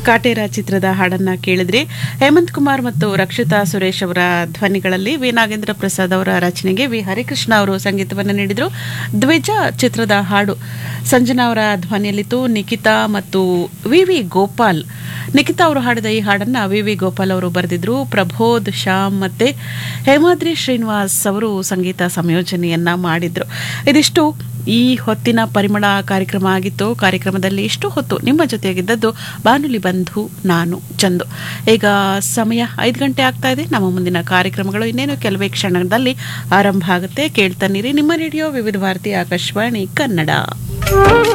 ಕಾಟೇರ ಚಿತ್ರದ ಹಾಡನ್ನ ಕೇಳಿದ್ರಿ ಹೇಮಂತ್ ಕುಮಾರ್ ಮತ್ತು ರಕ್ಷಿತಾ ಸುರೇಶ್ ಅವರ ಧ್ವನಿಗಳಲ್ಲಿ ವಿ ನಾಗೇಂದ್ರ ಪ್ರಸಾದ್ ಅವರ ರಚನೆಗೆ ವಿ ಹರಿಕೃಷ್ಣ ಅವರು ಸಂಗೀತವನ್ನು ನೀಡಿದರು ದ್ವಿಜ ಚಿತ್ರದ ಹಾಡು ಸಂಜನಾ ಅವರ ಧ್ವನಿಯಲ್ಲಿತ್ತು ನಿಖಿತಾ ಮತ್ತು ವಿ ವಿ ಗೋಪಾಲ್ ನಿಖಿತಾ ಅವರು ಹಾಡಿದ ಈ ಹಾಡನ್ನ ವಿ ವಿ ಗೋಪಾಲ್ ಅವರು ಬರೆದಿದ್ರು ಪ್ರಬೋಧ್ ಶ್ಯಾಮ್ ಮತ್ತೆ ಹೇಮಾದ್ರಿ ಶ್ರೀನಿವಾಸ್ ಅವರು ಸಂಗೀತ ಸಂಯೋಜನೆಯನ್ನ ಮಾಡಿದ್ರು ಇದಿಷ್ಟು ಈ ಹೊತ್ತಿನ ಪರಿಮಳ ಕಾರ್ಯಕ್ರಮ ಆಗಿತ್ತು ಕಾರ್ಯಕ್ರಮದಲ್ಲಿ ಇಷ್ಟು ಹೊತ್ತು ನಿಮ್ಮ ಜೊತೆಯಾಗಿದ್ದದ್ದು ಬಾನುಲಿ ಬಂಧು ನಾನು ಚಂದು ಈಗ ಸಮಯ ಐದು ಗಂಟೆ ಆಗ್ತಾ ಇದೆ ನಮ್ಮ ಮುಂದಿನ ಕಾರ್ಯಕ್ರಮಗಳು ಇನ್ನೇನು ಕೆಲವೇ ಕ್ಷಣದಲ್ಲಿ ಆರಂಭ ಆಗುತ್ತೆ ಕೇಳ್ತಾನಿರಿ ನಿಮ್ಮ ರೇಡಿಯೋ ವಿವಿಧ ಭಾರತಿ ಆಕಾಶವಾಣಿ ಕನ್ನಡ